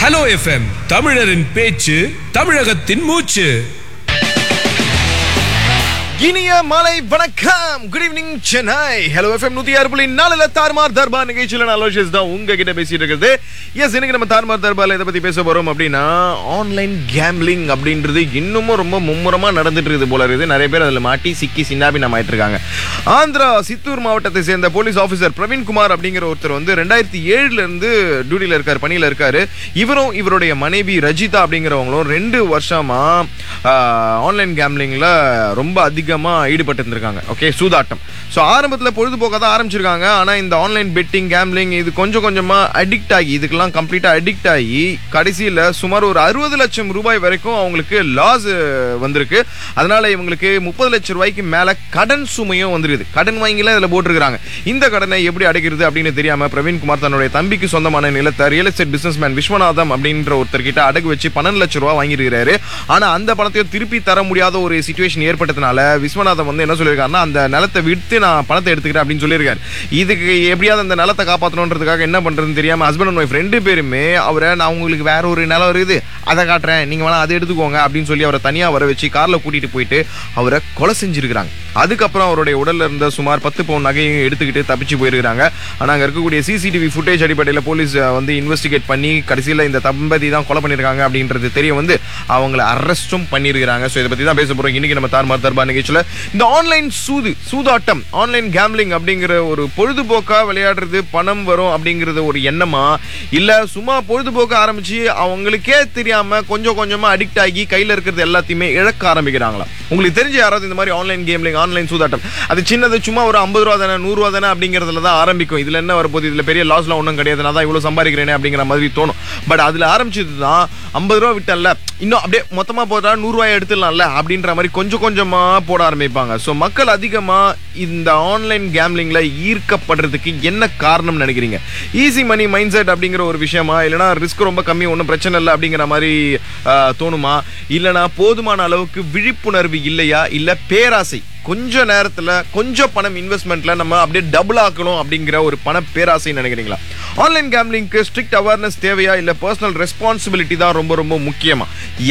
hello FM தமிழரின் பேச்சு தமிழகத்தின் மூச்சு இனிய மாலை வணக்கம் good evening Chennai hello FM நூத்தி ஆறு புள்ளி நாலுல தார்மார் தர்பார் நிகழ்ச்சியில நான் அலோஷியஸ் தான் உங்ககிட்ட பேசிட்டு இருக்குது எஸ் இன்னைக்கு நம்ம தார்மார் தர்பார்ல இதை பத்தி பேச போறோம் அப்படின்னா ஆன்லைன் கேம்லிங் அப்படின்றது இன்னமும் ரொம்ப மும்முரமா நடந்துட்டு இருக்குது போல இருக்குது நிறைய பேர் அதுல மாட்டி சிக்கி சின்னாபி நம்ம ஆயிட்டு இருக்காங்க ஆந்திரா சித்தூர் மாவட்டத்தை சேர்ந்த போலீஸ் ஆபீசர் பிரவீன் குமார் அப்படிங்கிற ஒருத்தர் வந்து ரெண்டாயிரத்தி ஏழுல இருந்து டியூட்டில இருக்காரு பணியில இருக்காரு இவரும் இவருடைய மனைவி ரஜிதா அப்படிங்கிறவங்களும் ரெண்டு வருஷமா ஆன்லைன் கேம்லிங்ல ரொம்ப அதிகமா ஈடுபட்டு இருந்திருக்காங்க ஓகே சூதாட்டம் ஸோ ஆரம்பத்தில் பொழுதுபோக்க தான் ஆரம்பிச்சிருக்காங்க ஆனால் இந்த ஆன்லைன் பெட்டிங் கேம்லிங் இது கொஞ்சம் கொஞ்சமாக அடிக்ட் ஆகி இதுக்கெல்லாம் கம்ப்ளீட்டாக அடிக்ட் ஆகி கடைசியில் சுமார் ஒரு அறுபது லட்சம் ரூபாய் வரைக்கும் அவங்களுக்கு லாஸ் வந்திருக்கு அதனால இவங்களுக்கு முப்பது லட்சம் ரூபாய்க்கு மேலே கடன் சுமையும் வந்துருக்குது கடன் வாங்கிலாம் இதில் போட்டிருக்காங்க இந்த கடனை எப்படி அடைக்கிறது அப்படின்னு தெரியாம பிரவீன் குமார் தன்னுடைய தம்பிக்கு சொந்தமான நிலத்தை real estate businessman Viswanatham அப்படின்ற ஒருத்தர் கிட்ட அடகு வச்சு பன்னெண்டு லட்சம் ரூபாய் வாங்கியிருக்கிறாரு ஆனா அந்த பணத்தையும் திருப்பி தர முடியாத ஒரு சுச்சுவேஷன் ஏற்பட்டதுனால விஸ்வநாதம் வந்து என்ன சொல்லியிருக்காருன்னா அந்த நிலத்தை விட்டு நான் பணத்தை எடுத்துக்கிறேன் அப்படின்னு சொல்லியிருக்காரு இதுக்கு எப்படியாவது அந்த நிலத்தை காப்பாற்றணுன்றதுக்காக என்ன பண்றதுன்னு தெரியாம ஹஸ்பண்ட் அண்ட் ஒய்ஃப் ரெண்டு பேருமே அவரை நான் உங்களுக்கு வேற ஒரு நிலம் இருக்குது அதை காட்டுறேன் நீங்க வேணா அதை எடுத்துக்கோங்க அப்படின்னு சொல்லி அவரை தனியா வர வச்சு கார்ல கூட்டிட்டு போயிட்டு அவரை கொலை செஞ்சிருக்கிறாங்க அதுக்கப்புறம் அவருடைய உடல்ல இருந்த சுமார் பத்து பவுன் நகையும் எடுத்துக்கிட்டு தப்பிச்சு போயிருக்காங்க ஆனா அங்க இருக்கக்கூடிய சிசிடிவி ஃபுட்டேஜ் அடிப்படையில் போலீஸ் அஹ், வந்து இன்வெஸ்டிகேட் பண்ணி கடைசியில் இந்த தம்பதி தான் கொலை பண்ணியிருக்காங்க அப்படின்றது தெரிய வந்து அவங்கள அரெஸ்டும் பண்ணியிருக்காங்க ஸோ இதை பத்தி தான் பேச போறோம் இன்னைக்கு நம்ம தார்மார் தர்பார் நிகழ்ச்சியில் இந்த ஆன்லைன் சூது சூதாட்டம் ஆன்லைன் கேம்லிங் அப்படிங்கிற ஒரு பொழுதுபோக்கா விளையாடுறது பணம் வரும் அப்படிங்கிறது ஒரு எண்ணமா இல்ல சும்மா பொழுதுபோக்க ஆரம்பிச்சு அவங்களுக்கே தெரியாம கொஞ்சம் கொஞ்சமா அடிக்ட் ஆகி கையில இருக்கிறது எல்லாத்தையுமே இழக்க ஆரம்பிக்கிறாங்களா உங்களுக்கு தெரிஞ்ச யாராவது இந்த மாதிரி ஆன்லைன் கேம்லிங் ஆன்லைன் சூதாட்டம் அது சின்னது சும்மா ஒரு ஐம்பது ரூபா தானே நூறு ரூபா தானே அப்படிங்கிறதுல தான் ஆரம்பிக்கும் இதுல என்ன வரப்போகுது இதுல பெரிய லாஸ்லாம் ஒன்றும் கிடையாது நான் தான் இவ்வளவு சம்பாதிக்கிறேனே அப்படிங்கிற மாதிரி தோணும் பட் அதுல ஆரம்பிச்சது தான் ஐம்பது ரூபா விட்டல்ல இன்னும் அப்படியே மொத்தமா போட்டா நூறு ரூபாய் எடுத்துடலாம்ல அப்படின்ற மாதிரி கொஞ்சம் கொஞ்சமா போட ஆரம்பிப்பாங்க ஸோ மக்கள் அதிகமா இந்த ஆன்லைன் கேம்லிங்ல ஈர்க்கப்படுறதுக்கு என்ன காரணம் நினைக்கிறீங்க ஈஸி மணி மைண்ட் செட் அப்படிங்கிற ஒரு விஷயமா இல்லைனா ரிஸ்க் ரொம்ப கம்மி ஒன்றும் பிரச்சனை இல்லை அப்படிங்கிற மாதிரி ஆஹ், தோணுமா இல்லைனா போதுமான அளவுக்கு விழிப்புணர்வு இல்லையா இல்ல பேராசை கொஞ்ச நேரத்துல கொஞ்சம் பணம் இன்வெஸ்ட்மெண்ட்ல நம்ம அப்படியே டபுள் ஆக்கணும் அப்படிங்கிற ஒரு பண பேராசை நினைக்கிறீங்களா ஆன்லைன் கேம்லிங்க்கு ஸ்ட்ரிக்ட் அவேர்னஸ் தேவையா இல்ல பர்சனல் ரெஸ்பான்சிபிலிட்டி தான் ரொம்ப ரொம்ப முக்கியமா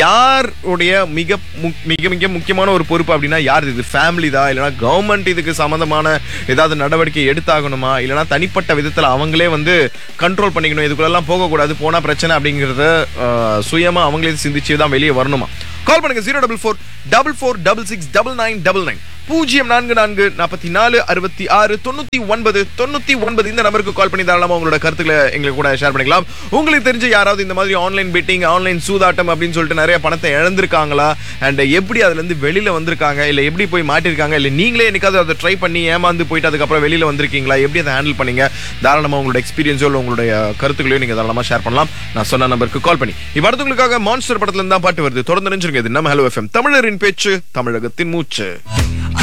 யாருடைய மிக மு- மிக மிக முக்கியமான ஒரு பொறுப்பு அப்படின்னா யார் இது ஃபேமிலி தான் இல்லைனா கவர்மெண்ட் இதுக்கு சம்பந்தமான ஏதாவது நடவடிக்கை எடுத்தாகணுமா இல்லைனா தனிப்பட்ட விதத்துல அவங்களே வந்து கண்ட்ரோல் பண்ணிக்கணும் இதுக்குள்ளெல்லாம் போகக்கூடாது போனா பிரச்சனை அப்படிங்கிறத ஆஹ், சுயமா அவங்களே சிந்திச்சு தான் வெளியே வரணுமா கால் பண்ணுங்க zero double four double four double six double nine double nine பூஜ்ஜியம் நான்கு நான்கு நாற்பத்தி நாலு அறுபத்தி ஆறு தொண்ணூத்தி ஒன்பது தொண்ணூத்தி ஒன்பது இந்த நம்பருக்கு கால் பண்ணி தாராளமா உங்களோட கருத்துக்களை எங்களுக்கு கூட ஷேர் பண்ணிக்கலாம் உங்களுக்கு தெரிஞ்ச யாராவது இந்த மாதிரி ஆன்லைன் பெட்டிங் ஆன்லைன் சூதாட்டம் அப்படின்னு சொல்லிட்டு நிறைய பணத்தை இழந்திருக்காங்களா அண்ட் எப்படி அதுல இருந்து வெளியில வந்திருக்காங்க இல்ல எப்படி போய் மாட்டிருக்காங்க இல்ல நீங்களே என்னைக்காவது அதை ட்ரை பண்ணி ஏமாந்து போயிட்டு அதுக்கப்புறம் வெளியில வந்திருக்கீங்களா எப்படி அதை ஹேண்டில் பண்ணீங்க தாராளமா உங்களோட எக்ஸ்பீரியன்ஸோ இல்லை உங்களுடைய கருத்துக்களையும் நீங்க தாராளமா ஷேர் பண்ணலாம் நான் சொன்ன நம்பருக்கு கால் பண்ணி இப்போ அடுத்தவங்களுக்காக மான்ஸ்டர் படத்துல இருந்தா பாட்டு வருது தொடர்ந்து நினைச்சிருங்க இது நம்ம ஹலோ எஃப்எம் தமிழரின் பேச்சு தமிழகத்தின் மூச்சு